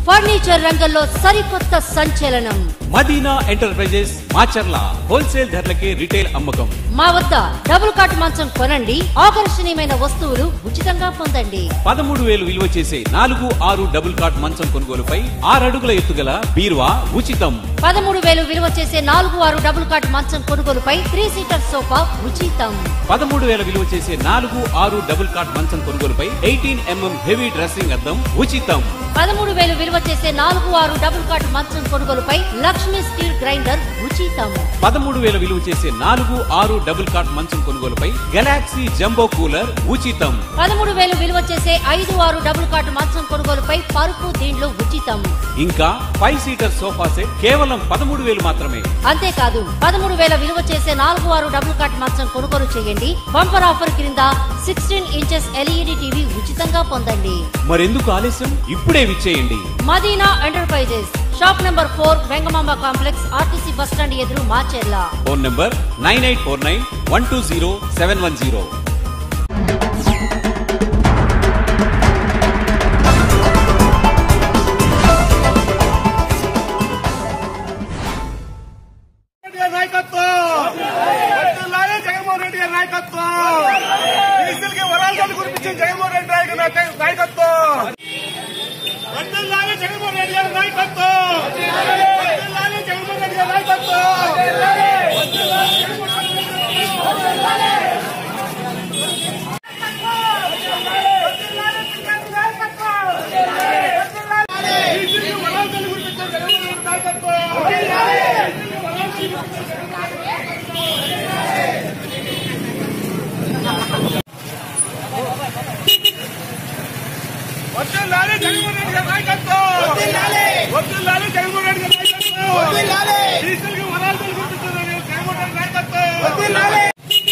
Furniture రంగంలో సరికొత్త సంచలనం మదీనా ఎంటర్ప్రైజెస్ మాచర్ల హోల్సేల్ ధరలకే రిటైల్ అమ్మకం మా వద్ద డబుల్ కాట్ మంచం కొనండి ఆకర్షణీయమైన వస్తువులు ఉచితంగా పొందండి పదమూడు వేలు విలువ చేసే నాలుగు ఆరు డబుల్ కాట్ మంచం కొనుగోలుపై ఆరడుగుల ఎత్తుగల బీరువా ఉచితం పదమూడు వేలు విలువ చేసే నాలుగు ఆరు డబుల్ కాట్ మంచం కొనుగోలుపై త్రీ సీటర్ సోఫా ఉచితం పదమూడు వేల విలువ చేసే నాలుగు ఆరు డబుల్ కాట్ మంచం కొనుగోలుపై ఎయిటీన్ ఎంఎం హెవీ డ్రెస్సింగ్ అద్దం ఉచితం పదమూడు వేలు విలువ చేసే నాలుగు ఆరు డబుల్ కాట్ మంచం కొనుగోలుపై లక్ష్మీ స్టీల్ గ్రైండర్ ఉచితం పదమూడు వేల విలువ చేసే నాలుగు ఆరు డబుల్ కాట్ మంచం కొనుగోలుపై గెలాక్సీ జంబో కూలర్ ఉచితం పదమూడు వేలు విలువ చేసే ఐదు ఆరు డబుల్ కాట్ మంచం కొనుగోలుపై పరుపు దీండ్లు ఉచితం ఇంకా ఫైవ్ సీటర్ సోఫా సెట్ కేవలం పదమూడు వేలు మాత్రమే అంతేకాదు పదమూడు వేల విలువ చేసే నాలుగు ఆరు డబుల్ కాట్ మంచం కొనుగోలు చేయండి బంపర్ ఆఫర్ క్రింద సిక్స్టీన్ ఇంచెస్ ఎల్ఈడి టీవీ ఉచితంగా పొందండి మరెందుకు ఆలస్యం ఇప్పుడే విచ్చేయండి Madina Enterprises shop number four Vengamamba complex RTC bus stand ఎదురు Macherla phone number nine eight four nine one two zero seven one zero Reddy garu నాయకత్వం వర్ధిల్లాలి జగన్మోహన్ రెడ్డి గారి నాయకత్వం బీసీలకి వరాలు కురిపించిన జగన్మోహన్ రెడ్డి నాయక నాయక- నాయకత్వం వర్ధిల్లాలి జగన్మోహన్ రెడ్డి గారి నాయకత్వం వర్ధిల్లాలి జగన్మోహన్ రెడ్డి గారి నాయకత్వం బీసీలకి వరాలు కురిపించిన జగన్మోహన్ రెడ్డి నాయకత్వం వర్ధిల్లాలి జగన్మోహన్ రెడ్డి గారి నాయకత్వం వర్ధిల్లాలి జగన్మోహన్ రెడ్డి గారి నాయకత్వం బీసీలకి వరాలు కురిపించిన జగన్మోహన్ రెడ్డి నాయకత్వం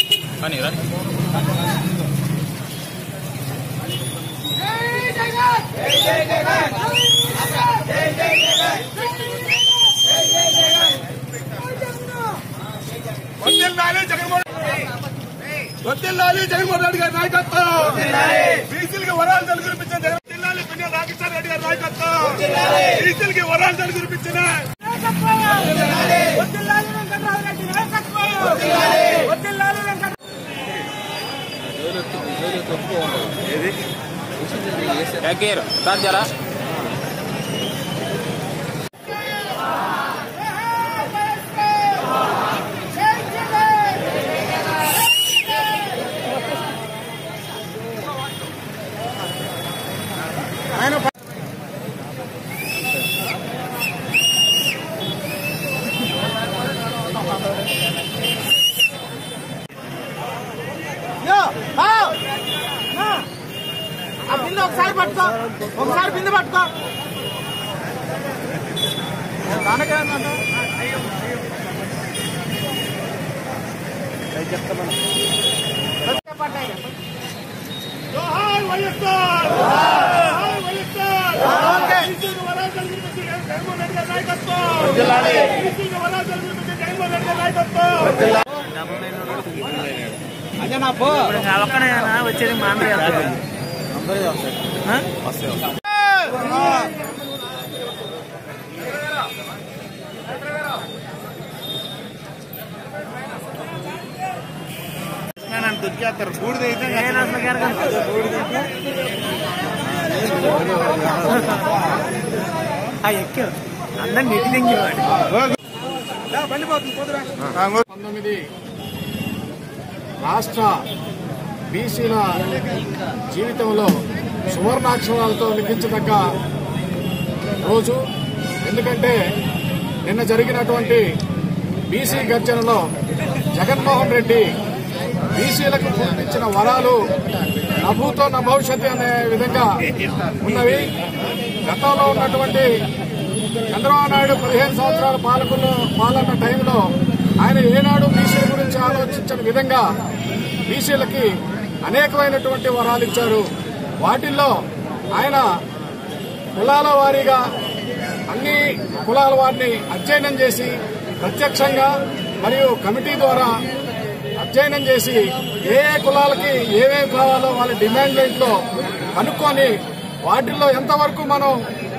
వర్ధిల్లాలి జగన్మోహన్ వర్ధిల్లాలి జగన్మోహన్ రెడ్డి గారి నాయకత్వం బీసీలకి వరాలు తెలుగురిపించిన జగన్ వర్ధిల్లాలి పిన్నె రామకృష్ణ రెడ్డి గారి నాయకత్వం బీసీలకి వరాలు తెలుగురిపించిన వర్ధిల్లాలి వెంకటరావు రెడ్డి నాయకత్వం వర్ధిల్లాలి వెంకట ఆ బిందె ఒకసారి పట్టుకో ఒకసారి బిందె పట్టుకో దానికే ఉందంట. జోహార్ వైఎస్ఆర్ జోహార్ వైఎస్ఆర్ బీసీలకి వరాలు తెలుగురిపించిన జగన్మోహన్ రెడ్డి గారి నాయకత్వం బీసీలకి వరాలు తెలుగురిపించిన జగన్మోహన్ రెడ్డి గారి నాయకత్వం ఒక్కడేనా వచ్చేది మా అందరూ నన్ను దొరికేస్తారు బూడిద అయితే నేను అసలు గెరగను. ఆ ఎక్కావు అందరు నెట్టి తెంగేవాడు పంతొమ్మిది రాష్ట్ర బీసీల జీవితంలో సువర్ణాక్షరాలతో లిఖించదగ్గ రోజు ఎందుకంటే నిన్న జరిగినటువంటి బీసీ గర్జనలో జగన్మోహన్ రెడ్డి బీసీలకు ఇచ్చిన వరాలు నభూతో నా భవిష్యత్తు అనే విధంగా ఉన్నవి గతంలో ఉన్నటువంటి చంద్రబాబు నాయుడు పదిహేను సంవత్సరాల పాలకులు పాలన టైంలో ఆయన ఏనాడు బీసీల గురించి ఆలోచించిన విధంగా బీసీలకి అనేకమైనటువంటి వరాలు ఇచ్చారు వాటిల్లో ఆయన కులాల వారీగా అన్ని కులాల వారిని అధ్యయనం చేసి ప్రత్యక్షంగా మరియు కమిటీ ద్వారా అధ్యయనం చేసి ఏ ఏ కులాలకి ఏమేమి కావాలో వాళ్ళ డిమాండ్ లో కనుక్కొని వాటిల్లో ఎంతవరకు మనం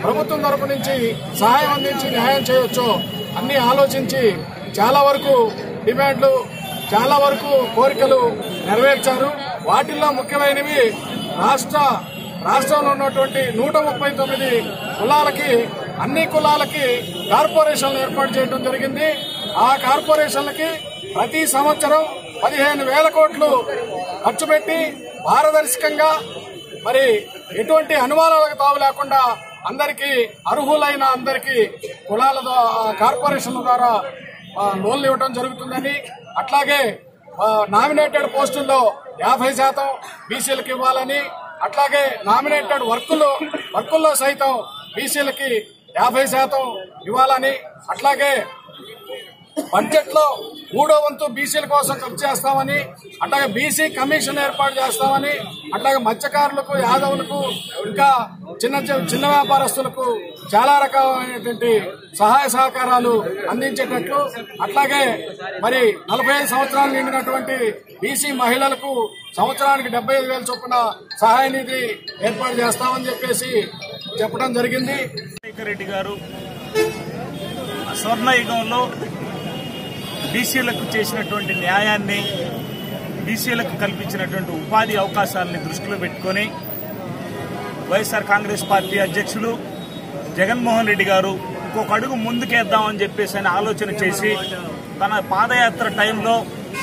ప్రభుత్వం తరపు నుంచి సహాయం అందించి న్యాయం చేయొచ్చో అన్ని ఆలోచించి చాలా వరకు డిమాండ్లు చాలా వరకు కోరికలు నెరవేర్చారు వాటిల్లో ముఖ్యమైనవి రాష్ట్ర రాష్ట్రంలో ఉన్నటువంటి నూట ముప్పై తొమ్మిది కులాలకి అన్ని కులాలకి కార్పొరేషన్లు ఏర్పాటు చేయడం జరిగింది ఆ కార్పొరేషన్లకి ప్రతి సంవత్సరం పదిహేను వేల కోట్లు ఖర్చు పెట్టి పారదర్శకంగా మరి ఎటువంటి అనుమానాలకు తావు లేకుండా అందరికీ అర్హులైన అందరికీ కులాల ద్వారా కార్పొరేషన్ల ద్వారా ఆ, లోన్లు ఇవ్వడం జరుగుతుందని అట్లాగే ఆ, నామినేటెడ్ పోస్టుల్లో యాభై శాతం బీసీలకు ఇవ్వాలని అట్లాగే నామినేటెడ్ వర్కుల్లో వర్కుల్లో సైతం బీసీలకి యాభై శాతం ఇవ్వాలని అట్లాగే బడ్జెట్ లో మూడో వంతు బీసీల కోసం ఖర్చు చేస్తామని అట్లాగే బీసీ కమిషన్ ఏర్పాటు చేస్తామని అట్లాగే మత్స్యకారులకు యాదవులకు ఇంకా చిన్న చి- చిన్న వ్యాపారస్తులకు చాలా రకాలైనటువంటి సహాయ సహకారాలు అందించేటట్లు అట్లాగే మరి నలభై ఐదు సంవత్సరాలు నిండినటువంటి బీసీ మహిళలకు సంవత్సరానికి డెబ్బై ఐదు వేల చొప్పున సహాయ నిధి ఏర్పాటు చేస్తామని చెప్పేసి చెప్పడం జరిగింది రాజశేఖర రెడ్డి గారు స్వర్ణయుగంలో బీసీలకు చేసినటువంటి న్యాయాన్ని బీసీలకు కల్పించినటువంటి ఉపాధి అవకాశాలని దృష్టిలో పెట్టుకొని వైఎస్ఆర్ కాంగ్రెస్ పార్టీ అధ్యక్షులు జగన్మోహన్ రెడ్డి గారు ఇంకొక అడుగు ముందుకేద్దామని చెప్పేసి ఆయన ఆలోచన చేసి తన పాదయాత్ర టైంలో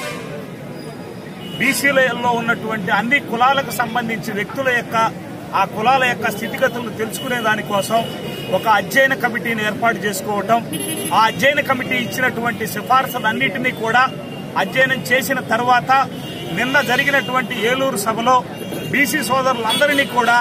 బీసీలలో ఉన్నటువంటి అన్ని కులాలకు సంబంధించి వ్యక్తుల యొక్క ఆ కులాల యొక్క స్థితిగతులను తెలుసుకునే దానికోసం ఒక అధ్యయన కమిటీని ఏర్పాటు చేసుకోవటం ఆ అధ్యయన కమిటీ ఇచ్చినటువంటి సిఫార్సులన్నింటినీ కూడా అధ్యయనం చేసిన తర్వాత నిన్న జరిగినటువంటి ఏలూరు సభలో బీసీ సోదరులందరినీ కూడా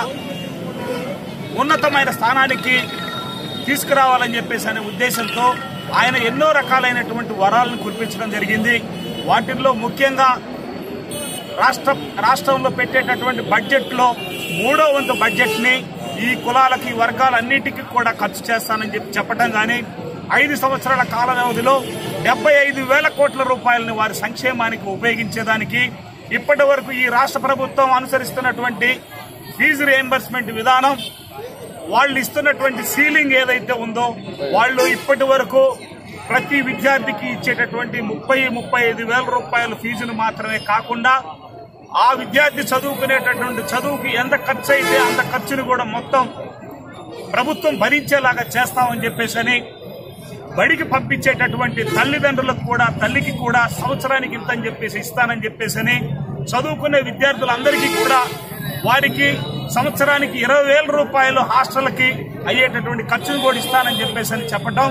ఉన్నతమైన స్థానానికి తీసుకురావాలని చెప్పేసి అనే ఉద్దేశంతో ఆయన ఎన్నో రకాలైనటువంటి వరాలను కురిపించడం జరిగింది వాటిల్లో ముఖ్యంగా రాష్ట్ర రాష్ట్రంలో పెట్టేటటువంటి బడ్జెట్ లో మూడో వంతు బడ్జెట్ ని ఈ కులాలకి ఈ వర్గాలన్నిటికీ కూడా ఖర్చు చేస్తానని చెప్పి చెప్పడం గాని ఐదు సంవత్సరాల కాల వ్యవధిలో డెబ్బై ఐదు వేల కోట్ల రూపాయలని వారి సంక్షేమానికి ఉపయోగించేదానికి ఇప్పటి వరకు ఈ రాష్ట్ర ప్రభుత్వం అనుసరిస్తున్నటువంటి ఫీజు రియంబర్స్మెంట్ విధానం వాళ్ళు ఇస్తున్నటువంటి సీలింగ్ ఏదైతే ఉందో వాళ్ళు ఇప్పటి వరకు ప్రతి విద్యార్థికి ఇచ్చేటటువంటి ముప్పై ముప్పై ఐదు వేల రూపాయల ఫీజును మాత్రమే కాకుండా ఆ విద్యార్థి చదువుకునేటటువంటి చదువుకి ఎంత ఖర్చు అయితే అంత ఖర్చును కూడా మొత్తం ప్రభుత్వం భరించేలాగా చేస్తామని చెప్పేసి బడికి పంపించేటటువంటి తల్లిదండ్రులకు కూడా తల్లికి కూడా సంవత్సరానికి ఇంత అని చెప్పేసి ఇస్తానని చెప్పేసి చదువుకునే విద్యార్థులందరికీ కూడా వారికి సంవత్సరానికి ఇరవై వేల రూపాయలు హాస్టల్కి అయ్యేటటువంటి ఖర్చును కూడా ఇస్తానని చెప్పేసి అని చెప్పడం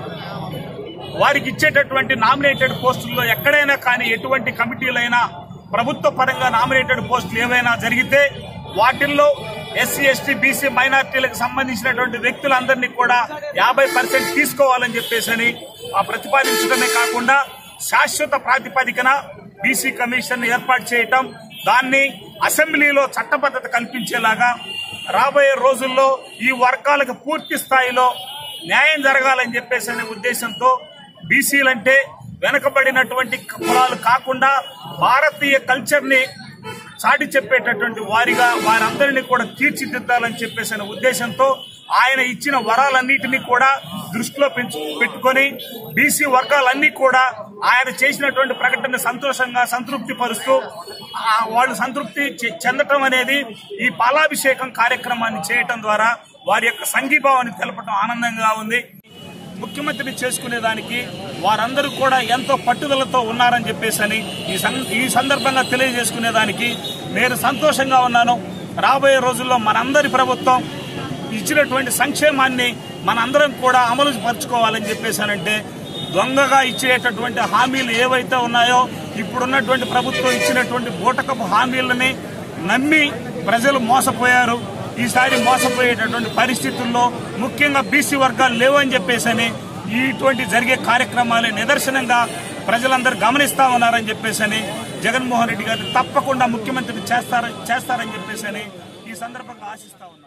వారికి ఇచ్చేటటువంటి నామినేటెడ్ పోస్టుల్లో ఎక్కడైనా కానీ ఎటువంటి కమిటీలైనా ప్రభుత్వ పరంగా నామినేటెడ్ పోస్టులు ఏవైనా జరిగితే వాటిల్లో ఎస్సీ ఎస్టీ బీసీ మైనార్టీలకు సంబంధించినటువంటి వ్యక్తులందరినీ కూడా యాభై పర్సెంట్ తీసుకోవాలని చెప్పేసి అని ఆ ప్రతిపాదించడమే కాకుండా శాశ్వత ప్రాతిపదికన బీసీ కమిషన్ ఏర్పాటు చేయటం దాన్ని అసెంబ్లీలో చట్టబద్ధత కల్పించేలాగా రాబోయే రోజుల్లో ఈ వర్గాలకు పూర్తి స్థాయిలో న్యాయం జరగాలని చెప్పేసి అనే ఉద్దేశంతో బీసీలంటే వెనకబడినటువంటి కులాలు కాకుండా భారతీయ కల్చర్ ని చాటి చెప్పేటటువంటి వారిగా వారందరినీ కూడా తీర్చిదిద్దాలని చెప్పేసి అనే ఉద్దేశంతో ఆయన ఇచ్చిన వరాలన్నిటినీ కూడా దృష్టిలో పెంచు పెట్టుకొని బీసీ వర్గాలన్నీ కూడా ఆయన చేసినటువంటి ప్రకటన సంతోషంగా సంతృప్తి పరుస్తూ ఆ వాళ్ళు సంతృప్తి చె- చెందటం అనేది ఈ పాలాభిషేకం కార్యక్రమాన్ని చేయటం ద్వారా వారి యొక్క సంఘీభావాన్ని తెలపడం ఆనందంగా ఉంది ముఖ్యమంత్రిని చేసుకునేదానికి వారందరూ కూడా ఎంతో పట్టుదలతో ఉన్నారని చెప్పేసి అని ఈ సం- ఈ సందర్భంగా తెలియజేసుకునేదానికి నేను సంతోషంగా ఉన్నాను రాబోయే రోజుల్లో మనందరి ప్రభుత్వం ఇచ్చినటువంటి సంక్షేమాన్ని మనందరం కూడా అమలు పరుచుకోవాలని చెప్పేసానంటే దొంగగా ఇచ్చేటటువంటి హామీలు ఏవైతే ఉన్నాయో ఇప్పుడున్నటువంటి ప్రభుత్వం ఇచ్చినటువంటి బూటకపు హామీలని నమ్మి ప్రజలు మోసపోయారు ఈసారి మోసపోయేటటువంటి పరిస్థితుల్లో ముఖ్యంగా బీసీ వర్గాలు లేవని చెప్పేసని ఇటువంటి జరిగే కార్యక్రమాలే నిదర్శనంగా ప్రజలందరూ గమనిస్తా ఉన్నారని చెప్పేసని జగన్మోహన్ రెడ్డి గారు తప్పకుండా ముఖ్యమంత్రి చేస్తారని చేస్తారని చెప్పేసని ఈ సందర్భంగా ఆశిస్తా ఉన్నారు